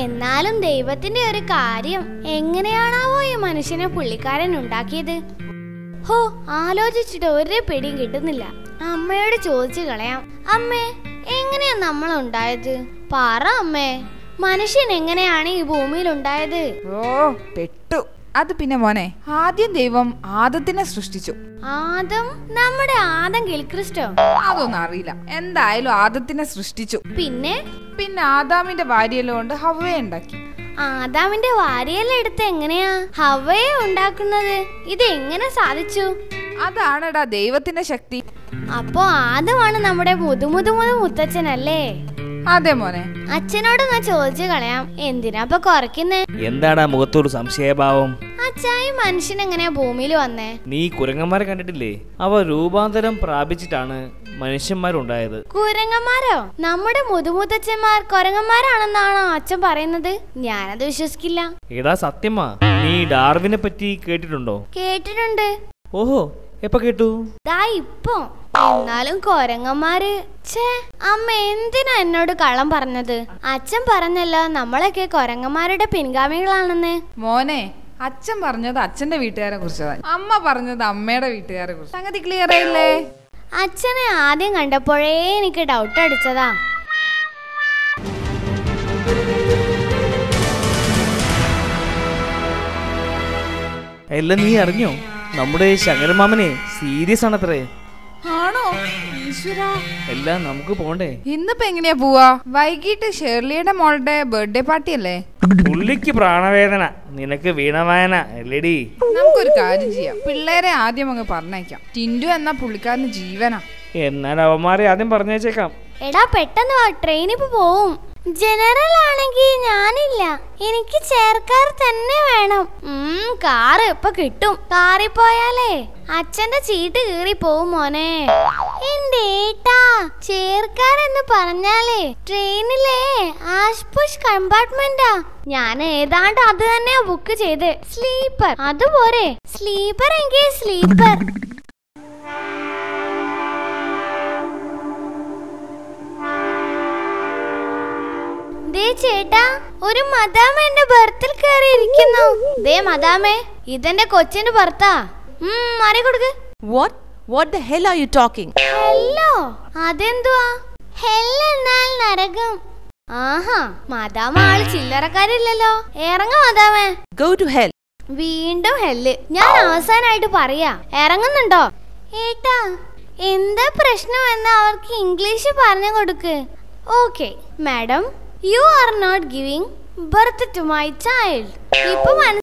എന്നാലും ദൈവത്തിന്റെ ഒരു കാര്യം എങ്ങനെയാണാവോ ഈ മനുഷ്യനെ പുള്ളിക്കാരൻ ഉണ്ടാക്കിയത് ഹോ ആലോചിച്ചിട്ട് ഒരു പിടിയും കിട്ടുന്നില്ല അമ്മയോട് ചോദിച്ചു കളയാം അമ്മേ എങ്ങനെയാ നമ്മൾ ഉണ്ടായത് പറ അമ്മേ മനുഷ്യൻ എങ്ങനെയാണ് ഈ ഭൂമിയിൽ ഉണ്ടായത് ഓ പെട്ടു അത് പിന്നെ മോനെ ആദ്യം ദൈവം ആദത്തിനെ സൃഷ്ടിച്ചു ആദം നമ്മുടെ ആദം കിൽക്രിസ്റ്റോ അതൊന്നും അറിയില്ല എന്തായാലും ആദത്തിനെ സൃഷ്ടിച്ചു പിന്നെ പിന്നെ ആദാമിന്റെ ഭാര്യയെല്ലാം കൊണ്ട് ഹവ്വയെ ഉണ്ടാക്കി ആദാമിന്റെ വാരിയെല്ലാം എടുത്ത് എങ്ങനെയാ ഹവയെ ഉണ്ടാക്കുന്നത് ഇത് എങ്ങനെ സാധിച്ചു അതാണെടാ ദൈവത്തിന്റെ ശക്തി അപ്പോ ആദമാണ് നമ്മുടെ മുതുമുതുമുതു മുത്തച്ഛനല്ലേ അതെ മോനെ അച്ഛനോട് ഞാൻ ചോദിച്ചു കളയാം എന്തിനാ ഇപ്പൊ കുറയ്ക്കുന്നേ എന്താടാ മുഖത്തൊരു സംശയഭാവം അച്ഛായി മനുഷ്യൻ എങ്ങനെയാ ഭൂമിയിൽ വന്നേ നീ കുരങ്ങന്മാരെ കണ്ടിട്ടില്ലേ അവ രൂപാന്തരം പ്രാപിച്ചിട്ടാണ് മനുഷ്യന്മാരുണ്ടായത് കുരങ്ങന്മാരോ നമ്മുടെ മുതുമുത്തച്ഛന്മാർ കുരങ്ങന്മാരാണെന്നാണോ അച്ഛൻ പറയുന്നത് ഞാനത് വിശ്വസിക്കില്ല എടാ സത്യമാ നീ ഡാർവിനെ പറ്റി കേട്ടിട്ടുണ്ടോ കേട്ടിട്ടുണ്ട് ഓഹോ എപ്പ കേട്ടു ദാ ഇപ്പൊ എന്നാലും കൊരങ്ങന്മാര് ഛേ അമ്മ എന്തിനാ എന്നോട് കള്ളം പറഞ്ഞത് അച്ഛൻ പറഞ്ഞല്ലോ നമ്മളൊക്കെ കൊരങ്ങന്മാരുടെ പിൻഗാമികളാണെന്ന് മോനെ അച്ഛൻ പറഞ്ഞത് അച്ഛന്റെ വീട്ടുകാരെ കുറിച്ചതാണ് അമ്മ പറഞ്ഞത് അമ്മയുടെ വീട്ടുകാരെ കുറിച്ച് സംഗതി ക്ലിയർ ആയില്ലേ അച്ഛനെ ആദ്യം കണ്ടപ്പോഴേ എനിക്ക് ഡൗട്ട് അടിച്ചതാ എല്ലാം നീ അറിഞ്ഞോ നമ്മുടെ ശങ്കരമാമനെ സീരിയസ് ആണത്രേ ആണോ ഈശ്വരാ എല്ലാം നമുക്ക് പോണ്ടേ ഇന്നിപ്പോ എങ്ങനെയാ പോവാ വൈകിട്ട് ഷേർലിയുടെ മോളുടെ ബർത്ത്ഡേ പാർട്ടി അല്ലേ പുള്ളിക്ക് പ്രാണവേദന നിനക്ക് വീണവായന അല്ലേടി നമുക്കൊരു കാര്യം ചെയ്യാം പിള്ളേരെ ആദ്യം അങ്ങ് പറഞ്ഞേക്കാം ടിൻഡു എന്ന പുള്ളിക്കാരന് ജീവനാ എന്നാൽ അവന്മാരെ ആദ്യം പറഞ്ഞേച്ചേക്കാം എടാ പെട്ടെന്ന് വാ ട്രെയിൻ ഇപ്പൊ പോവും ജനറൽ ആണെങ്കിൽ ഞാനില്ല എനിക്ക് ചേർക്കാർ തന്നെ വേണം ഉം കാറ് ഇപ്പൊ കിട്ടും കാറിൽ പോയാലേ അച്ഛന്റെ ചീട്ട് കീറി പോവും മോനെ എന്റെ ഏട്ടാ ചേർക്കാരെന്ന് പറഞ്ഞാലേ ട്രെയിനിലെ ആഷ്പുഷ് കമ്പാർട്ട്മെന്റാ ഞാൻ ഏതാണ്ട് അത് തന്നെയാ ബുക്ക് ചെയ്ത് സ്ലീപ്പർ അതുപോരെ സ്ലീപ്പർ എങ്കിൽ സ്ലീപ്പർ ദേ ചേട്ടാ ഒരു മദാമ എന്റെ ബർത്തിൽ കയറി ഇരിക്കുന്നു ദേ മദാമേ ഇതെന്റെ കൊച്ചിന്റെ ബർത്താ ഉം മാറി കൊടുക്ക് What? What the hell are you talking? Hello അതെന്തുവാ ഹെൽ എന്നാൽ നരകം ആഹാ മദാമ ആള് ചില്ലറക്കാരില്ലല്ലോ ഇറങ്ങ മദാമേ Go to hell. വീണ്ടും ഹെല്ല് ഞാൻ അവസാനായിട്ട് പറയാ ഇറങ്ങുന്നുണ്ടോ ഏട്ടാ എന്താ പ്രശ്നമെന്ന് അവർക്ക് ഇംഗ്ലീഷ് പറഞ്ഞു കൊടുക്ക് okay madam you are not giving birth to my child ഇപ്പൊ മനസ്സിലായി